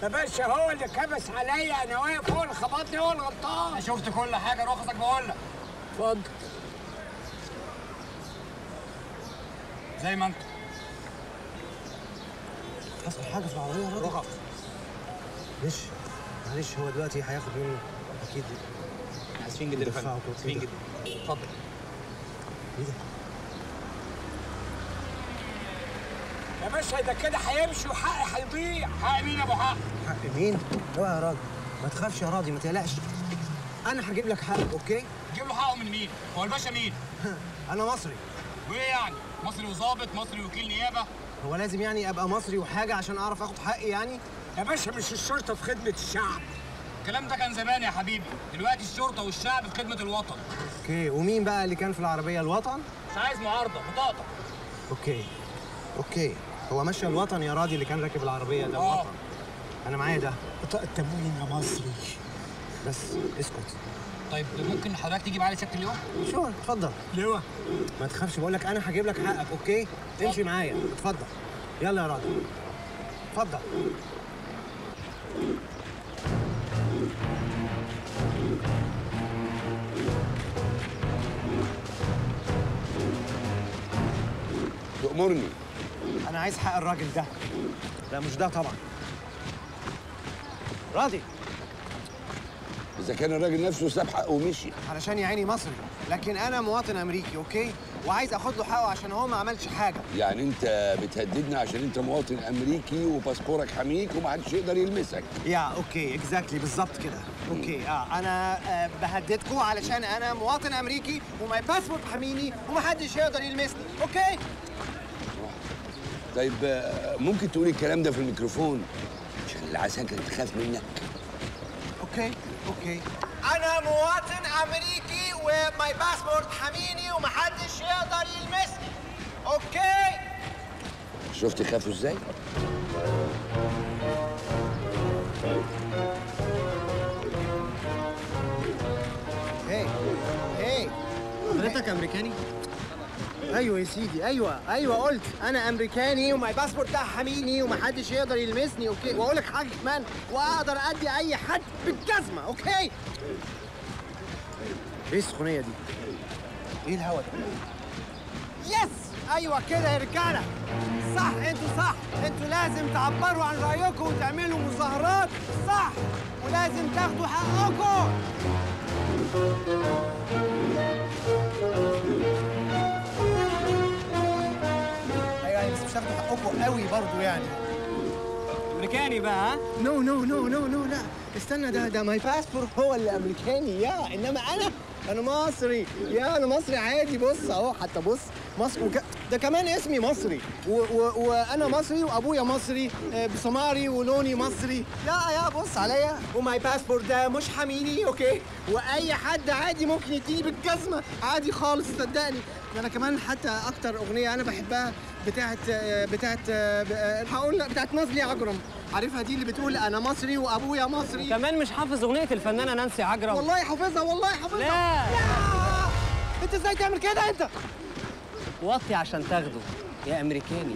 يا باشا هو اللي كبس عليا انا واقف هو اللي خبطني هو اللي غلطان شفت كل حاجه رخصك بقول لك اتفضل زي ما انت حصل حاجه في العربيه يا راجل رخص معلش معلش هو دلوقتي هياخد مني اكيد اسفين جدا يا دفعه فندم وكده. اسفين جدا اتفضل ايه ده يا باشا ده كده هيمشي وحقي هيضيع حق مين يا ابو حق حق مين؟ اوعى يا راجل ما تخافش يا راضي ما تقلقش انا هجيب لك حقك اوكي جيب له حقه من مين هو الباشا مين انا مصري وايه يعني مصري وظابط مصري وكيل نيابه هو لازم يعني ابقى مصري وحاجه عشان اعرف اخد حقي يعني يا باشا مش الشرطه في خدمه الشعب الكلام ده كان زمان يا حبيبي دلوقتي الشرطه والشعب في خدمه الوطن اوكي ومين بقى اللي كان في العربيه الوطن مش عايز معارضه بطاقتك اوكي اوكي هو ماشي الوطن يا راضي اللي كان راكب العربيه ده آه. الوطن انا معايا ده بطاقه تموين يا مصري بس اسكت طيب ممكن حضرتك تيجي معايا سكه اليوم شو اتفضل ليه ما تخافش بقول لك انا هجيب لك حقك اوكي امشي معايا اتفضل يلا يا راضي اتفضل تأمرني انا عايز حق الراجل ده لا مش ده طبعا راضي إذا كان الراجل نفسه ساب حقه ومشي علشان يا عيني مصري لكن انا مواطن امريكي اوكي وعايز اخد له حقه عشان هو ما عملش حاجه يعني أنت بتهددنا عشان أنت مواطن أمريكي وباسبورك حميك ومحدش يقدر يلمسك يا اوكي اكزاكتلي بالظبط كده اوكي اه انا آه بهددكم علشان انا مواطن امريكي وماي باسبورت حميني ومحدش يقدر يلمسني اوكي طيب آه، ممكن تقولي الكلام ده في الميكروفون عشان العساكر تخاف منك اوكي اوكي انا مواطن امريكي وماي باسبورت حميني ومحدش يقدر يلمسني اوكي شفت خافوا ازاي؟ هي هي حضرتك امريكاني ايوه يا سيدي ايوه ايوه قلت انا امريكاني وماي باسبورت ده حميني ومحدش يقدر يلمسني اوكي واقول لك حاجه كمان واقدر ادي اي حد بالجزمه اوكي ايه السخونيه دي ايه الهوا ده يس ايوه كده يا رجاله صح انتوا صح انتوا لازم تعبروا عن رايكم وتعملوا مظاهرات صح ولازم تاخدوا حقكم ايوه يعني بس مش هتاخدوا حقكم قوي برضو يعني امريكاني بقى ها نو نو نو نو نو لا استنى ده ده ماي باسبور هو اللي امريكاني يا انما انا انا مصري يا انا مصري عادي بص اهو حتى بص مصر وك... ده كمان اسمي مصري و... و... وانا مصري وابويا مصري آه، بسماري ولوني مصري يا يا بص عليا وماي باسبور ده مش حميني اوكي واي حد عادي ممكن يديني بالجزمه عادي خالص صدقني ده انا كمان حتى اكتر اغنيه انا بحبها بتاعت آه، بتاعت آه، ب- آه، هقول لك بتاعت نازلي عجرم عارفها دي اللي بتقول انا مصري وابويا مصري كمان مش حافظ اغنيه الفنانه نانسي عجرم والله حافظها والله حافظها لا يا! انت ازاي تعمل كده انت وطي عشان تاخده يا امريكاني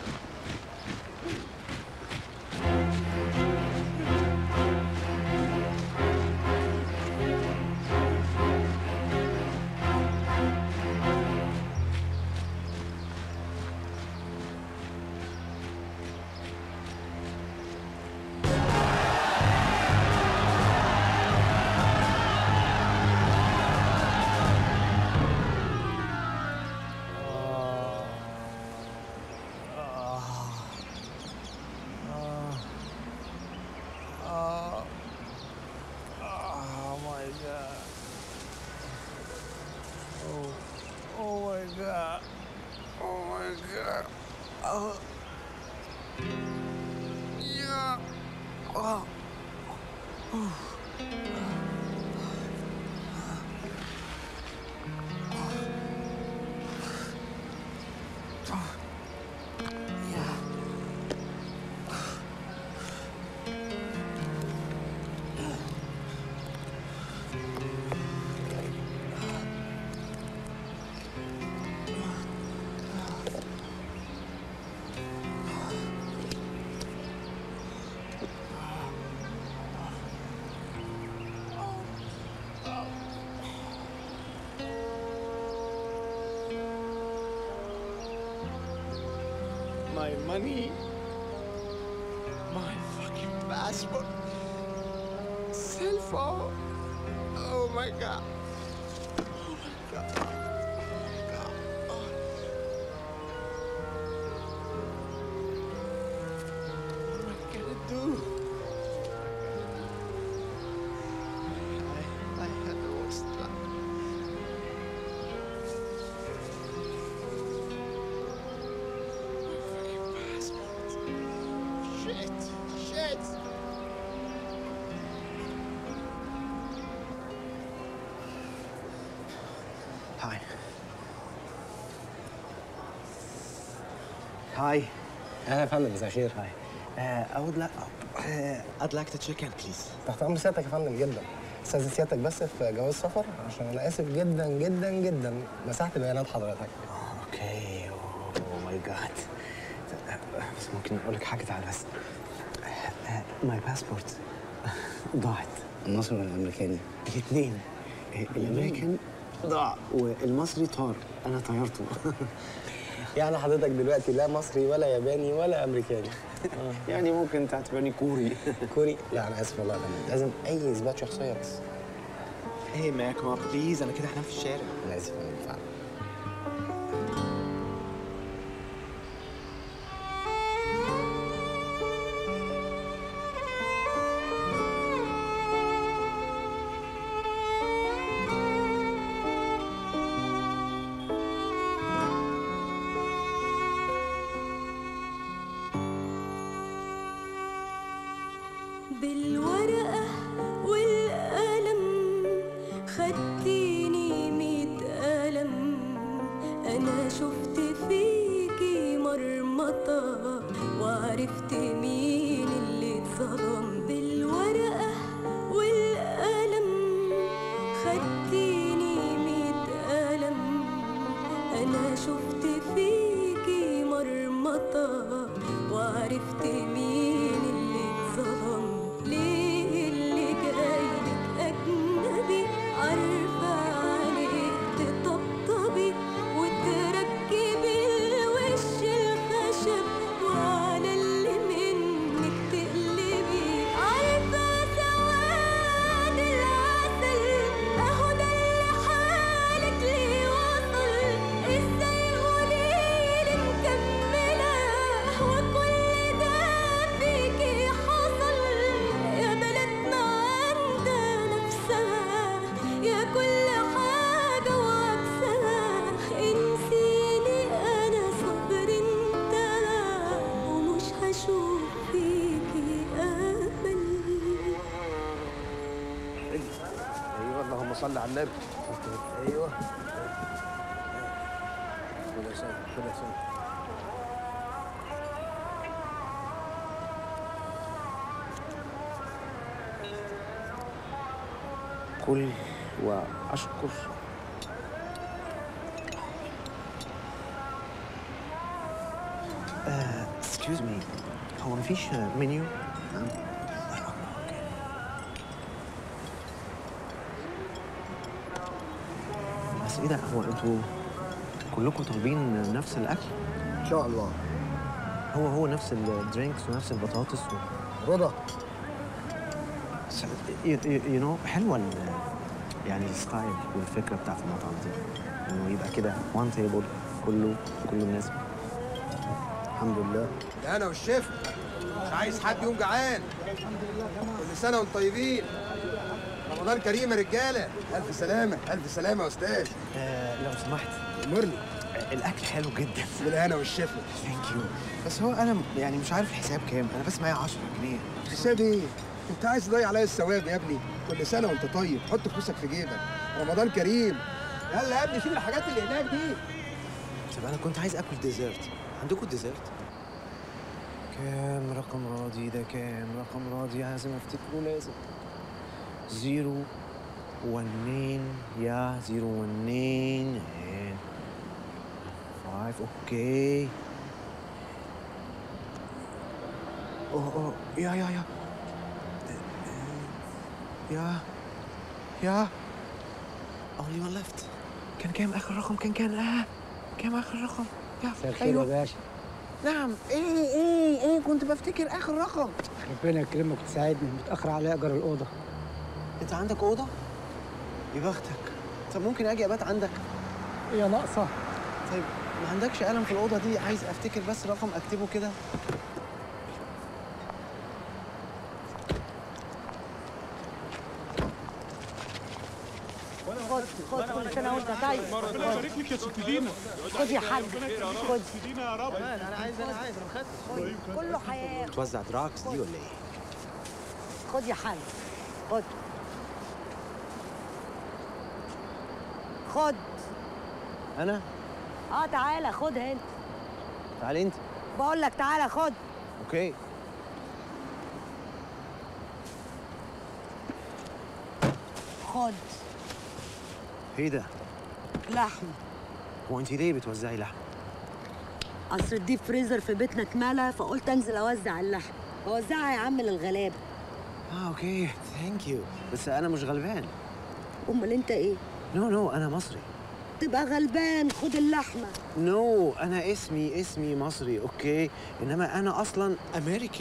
Oh my god. Oh, oh my god. Oh my god. Oh. Yeah. Oh. money. My fucking passport. Cell phone. Oh my god. Oh my god. Oh my god. Oh. What am I gonna do? I, I had the worst luck. My fucking passport. Shit. Shit. هاي هاي اهلا يا فندم مساء الخير هاي I would like uh, I'd like to check in please تحت امر سيادتك يا فندم جدا استاذن سيادتك بس في جواز سفر عشان انا اسف جدا جدا جدا مسحت بيانات حضرتك اوكي اوه ماي جاد بس ممكن اقول لك حاجه تعالى بس ماي باسبورت ضاعت المصري ولا الامريكاني؟ الاثنين الامريكان ضاع والمصري طار انا طيرته يعني حضرتك دلوقتي لا مصري ولا ياباني ولا امريكاني يعني ممكن تعتبرني كوري كوري لا انا اسف والله يا فندم لازم اي اثبات شخصيه بس هي ماك ما بليز انا كده هنام في الشارع انا اسف يا فندم فعلا بالورقة والقلم خدتيني ميت قلم أنا شفت فيكي مرمطة وعرفت مين اللي اتظلم بالورقة والقلم خدتيني ميت قلم أنا شفت فيكي مرمطة وعرفت مين اللي اتظلم ليه اللي جايلك أجنبي عارفة عليه تطبطبي وتركبي الوش الخشب وعلى اللي منك تقلبي عارفة سواد العسل أهو ده اللي حالك ليه وصل ازاي قوليلي مكملة وكل ده فيكي حصل يا بلدنا عندها نفسها يا كل حاجة وعكسها انسيني أنا صبر انتهى ومش هشوف فيكي أمل ايوه اللهم صل على النبي ايوه خد يا سيد خد يا سيد كل واشكر اكسكيوز مي هو مفيش منيو بس ايه ده هو انتوا كلكم طالبين نفس الاكل ان شاء الله هو هو نفس الدرينكس ونفس البطاطس و... رضا يو نو حلوه ال- يعني الستايل والفكره بتاعت المطعم دي انه يبقى كده وان تيبل كله كله الناس الحمد لله ده انا والشيف مش عايز حد يقوم جعان كل سنه وانتم طيبين رمضان كريم يا رجاله الف سلامه الف سلامه يا استاذ آه لو سمحت مرلي الاكل حلو جدا بالهنا والشفا ثانك يو بس هو انا يعني مش عارف الحساب كام انا بس معايا 10 جنيه حساب ايه انت عايز تضيع عليا الثواب يا ابني كل سنه وانت طيب حط فلوسك في جيبك رمضان كريم يلا يا ابني شيل الحاجات اللي هناك دي طب انا كنت عايز اكل ديزرت عندكم ديزرت كام رقم راضي ده كام رقم راضي لازم افتكره لازم زيرو ونين يا زيرو ونين and فايف اوكي اوه اوه يا يا يا يا يا only one left كان كام اخر رقم كان كان اه كام اخر رقم يا مساء الخير يا باشا نعم ايه ايه ايه كنت بفتكر اخر رقم ربنا يكرمك وتساعدني متاخر على اجر الاوضه انت عندك اوضه يا بختك طب ممكن اجي ابات عندك هي ناقصه طيب ما عندكش قلم في الاوضه دي عايز افتكر بس رقم اكتبه كده خد خد كل سنه وانت طيب ربنا يبارك لك يا ست دينا خد يا حاج خد ست دينا يا رب انا عايز انا عايز انا ما خدتش كله حياه توزع دراكس دي ولا ايه خد يا حاج خد خد انا اه تعالى خدها انت تعالي انت بقول لك تعالى خد اوكي خد ايه ده لحم هو انت ليه بتوزعي لحم اصل الديب فريزر في بيتنا اتملى فقلت انزل اوزع اللحم اوزعها يا عم للغلابه اه اوكي ثانك يو بس انا مش غلبان امال انت ايه نو نو انا مصري تبقى غلبان خد اللحمه نو انا اسمي اسمي مصري اوكي انما انا اصلا امريكان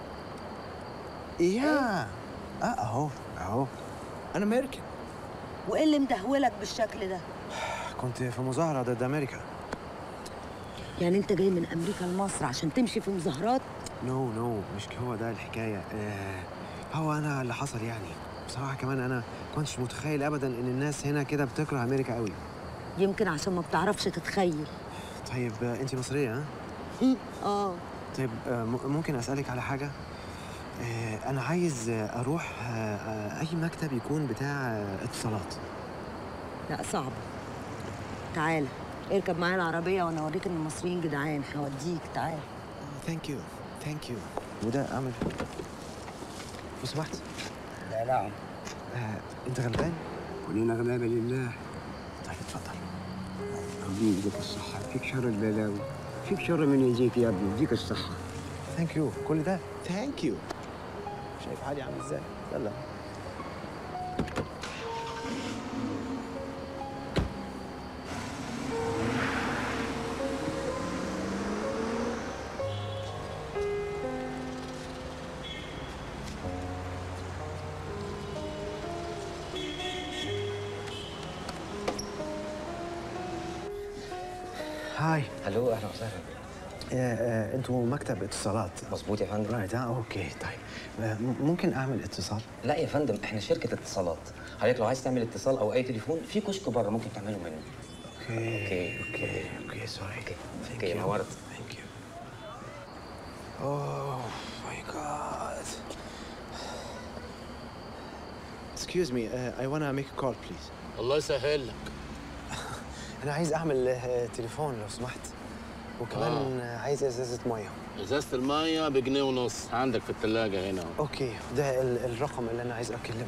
يا اه اهو اهو انا امريكان وايه اللي مدهولك بالشكل ده كنت في مظاهره ضد امريكا يعني انت جاي من امريكا لمصر عشان تمشي في مظاهرات نو نو مش هو ده الحكايه آه هو انا اللي حصل يعني بصراحه كمان انا كنتش متخيل ابدا ان الناس هنا كده بتكره امريكا قوي يمكن عشان ما بتعرفش تتخيل طيب آه، انت مصريه ها اه طيب آه، م- ممكن اسالك على حاجه آه، انا عايز آه، اروح آه، آه، اي مكتب يكون بتاع آه، اتصالات لا صعبة تعالى اركب معايا العربية وانا اوريك ان المصريين جدعان هوديك تعالى ثانك يو ثانك يو وده اعمل لو سمحت لا نعم آه، انت غلبان كلنا غلابه لله طيب اتفضل ربنا يديك الصحه فيك شر البلاوي فيك شر من يجيك يا ابني يديك الصحه ثانك يو كل ده ثانك يو شايف حالي عامل ازاي يلا هاي الو اهلا وسهلا آه، آه، انتوا مكتب اتصالات مظبوط يا فندم رايت اه اوكي طيب آه، م- ممكن اعمل اتصال لا يا فندم احنا شركه اتصالات حضرتك لو عايز تعمل اتصال او اي تليفون في كشك بره ممكن تعمله منه اوكي اوكي اوكي سوري اوكي نورت ثانك يو اوه ماي جاد Excuse me, uh, I want to make a call, please. الله يسهل لك أنا عايز أعمل آه، تليفون لو سمحت. وكمان آه. عايز إزازة مية. ازازه الميه بجنيه ونص عندك في الثلاجه هنا اهو أوكي، ده ال- الرقم اللي أنا عايز أكلمه.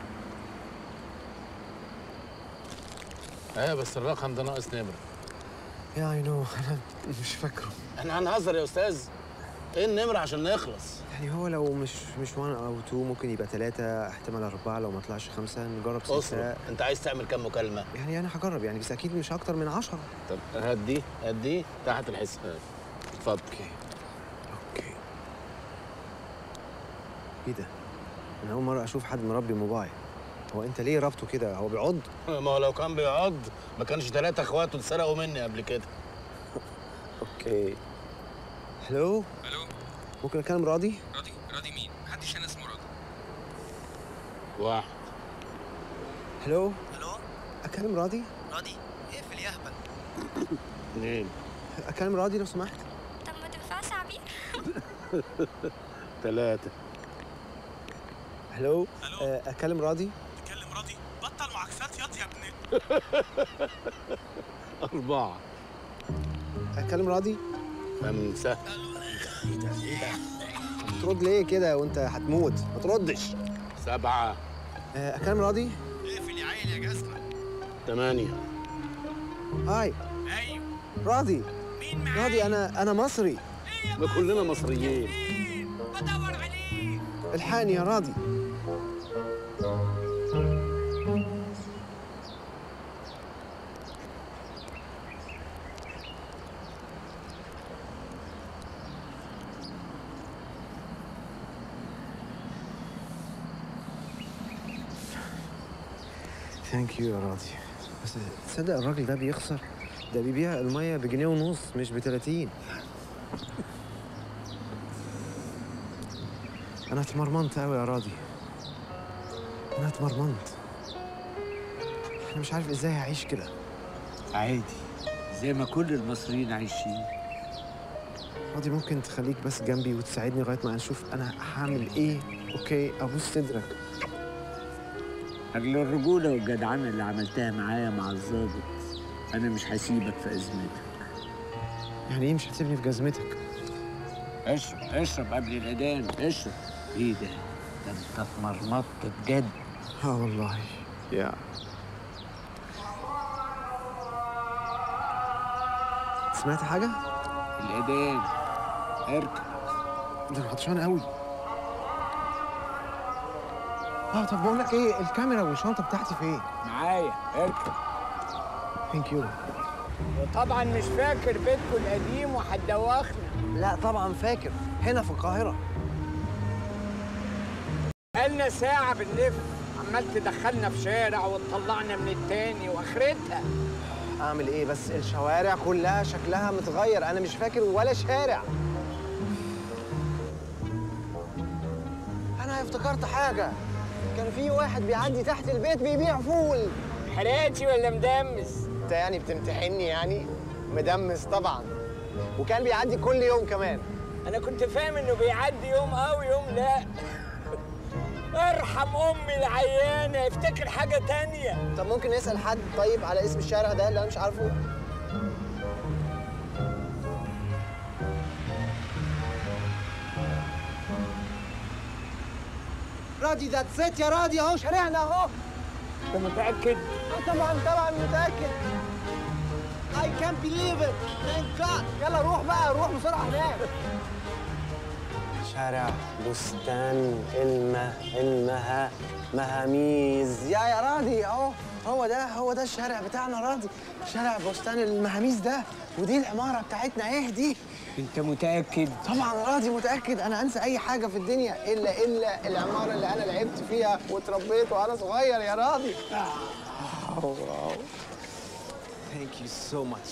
ايه بس الرقم ده ناقص نمره يا أي نو أنا مش فاكره. احنا هنهزر يا استاذ ايه النمره عشان نخلص يعني هو لو مش مش 1 أو 2 ممكن يبقى 3 احتمال 4 لو ما طلعش 5 نجرب 6 اصرف انت عايز تعمل كام مكالمه يعني أنا هجرب يعني بس أكيد مش أكتر من 10 طب هات دي هات دي تحت الحساب اتفضل اوكي اوكي ايه ده؟ انا اول مره اشوف حد مربي موبايل هو انت ليه ربطه كده هو بيعض ما هو لو كان بيعض ما كانش ثلاثة اخواته اتسرقوا مني قبل كده اوكي هلو الو ممكن اكلم راضي راضي راضي مين؟ محدش هنا اسمه راضي واحد هلو الو اكلم راضي راضي اقفل يا اهبل اثنين اكلم راضي لو سمحت طب ما تنفعش عبير ثلاثة هلو آه، اكلم راضي تكلم راضي بطل معاكسات ياض يا ابني أربعة اكلم راضي خمسة ترد ليه كده وانت هتموت ما تردش سبعة آه، اكلم راضي اقفل يا عيل يا جزمه ثمانية هاي ايوه راضي مين معايا راضي انا انا مصري ما كلنا مصريين بدور عليك الحقني يا راضي ثانك يو يا راضي بس تصدق الراجل ده بيخسر ده بيبيع المية بجنيه ونص مش ب 30 انا اتمرمنت قوي يا راضي انا اتمرمنت انا مش عارف ازاي هعيش كده عادي زي ما كل المصريين عايشين راضي ممكن تخليك بس جنبي وتساعدني لغايه ما نشوف انا هعمل ايه اوكي ابوس صدرك أجل الرجولة والجدعنة اللي عملتها معايا مع الظابط أنا مش هسيبك في أزمتك يعني ايه مش هتسيبني في جزمتك اشرب اشرب قبل الأذان اشرب إيه ده؟ ده أنت اتمرمطت بجد اه والله يا سمعت حاجه الأذان اركب ده انا عطشان قوي اه طب بقول لك ايه الكاميرا والشنطه بتاعتي فين معايا اركب ثانك يو طبعا مش فاكر بيتكم القديم وهتدوخنا لا طبعا فاكر هنا في القاهره بقالنا ساعة بنلف عمال تدخلنا في شارع وتطلعنا من التاني واخرتها اعمل ايه بس الشوارع كلها شكلها متغير انا مش فاكر ولا شارع انا افتكرت حاجه كان في واحد بيعدي تحت البيت بيبيع فول حراتي ولا مدمس انت يعني بتمتحني يعني مدمس طبعا وكان بيعدي كل يوم كمان انا كنت فاهم انه بيعدي يوم اه ويوم لا ارحم امي العيانه افتكر حاجه تانية طب ممكن نسال حد طيب على اسم الشارع ده اللي انا مش عارفه راضي ده ست يا راضي اهو شارعنا اهو انت متاكد آه طبعا طبعا متاكد I can't believe it thank God يلا روح بقى روح بسرعه هناك شارع بستان المه المها مهاميز يا يا راضي اهو هو ده هو ده الشارع بتاعنا راضي شارع بستان المهاميز ده ودي العماره بتاعتنا ايه دي أنت متأكد؟ طبعا راضي متاكد انا انسى اي حاجه في الدنيا الا الا العماره اللي انا لعبت فيها واتربيت وانا صغير يا راضي ثانك يو سو ماتش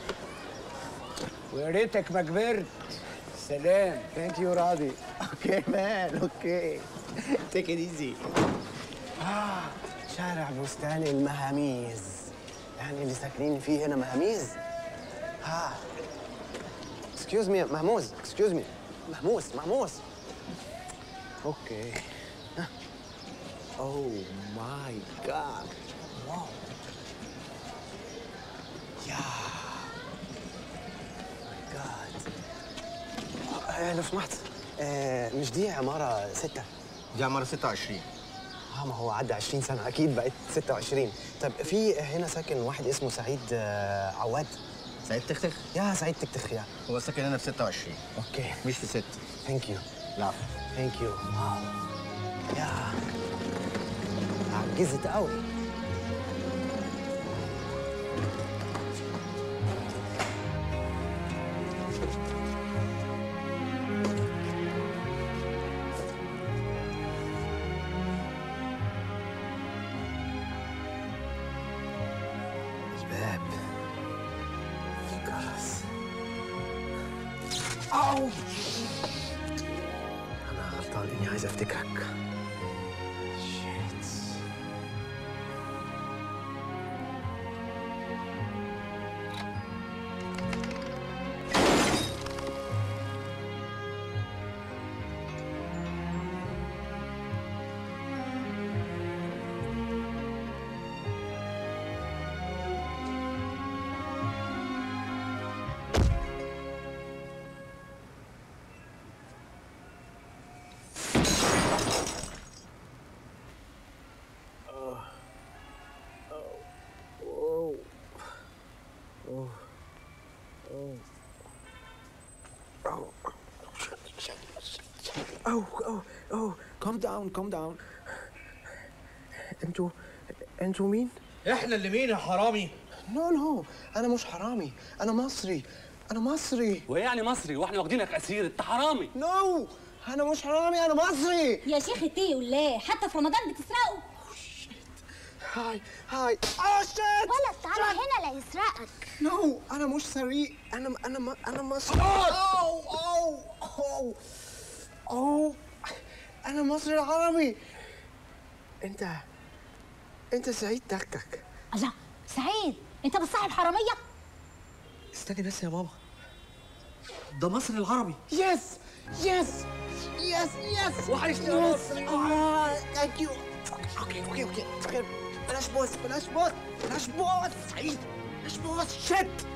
ويا ريتك ما كبرت سلام ثانك يو راضي اوكي مان اوكي تيك ات ايزي اه شارع بستان المهاميز يعني اللي ساكنين فيه هنا مهاميز ها اكسكيوز مي مهموز اكسكيوز مي مهموس مهموس اوكي اوه ماي جاد واو يا جاد آه لو سمحت آه مش دي عمارة ستة؟ دي عمارة 26 اه ما هو عدى 20 سنة أكيد بقت 26 طب في هنا ساكن واحد اسمه سعيد آه عواد سعيد تختخ يا سعيد تكتخ يا هو ساكن هنا في 26 اوكي مش في 6 ثانك يو لا ثانك يو واو يا عجزت قوي الباب الجرس أو أنا غلطان إني عايز أفتكرك شيت Oh. Oh. Oh. Oh. Oh, oh, oh, calm down, calm down. انتوا انتوا مين؟ احنا اللي مين يا حرامي نو نو انا مش حرامي انا مصري انا مصري وايه يعني مصري واحنا واخدينك اسير انت حرامي نو انا مش حرامي انا مصري يا شيخ اتقي الله حتى في رمضان بتسرقوا هاي هاي اه شيت ولد تعالى هنا لا يسرقك نو انا مش سريق انا انا ما انا مصري اوه اوه اوه اوه انا مصري العربي انت انت سعيد تكك الله سعيد انت بتصاحب حراميه استني بس يا ماما ده مصري العربي يس يس يس يس وحشني يا يس اه ثانك يو اوكي اوكي اوكي بلاش بوس بلاش بوس بلاش بوس سعيد بلاش بوس شت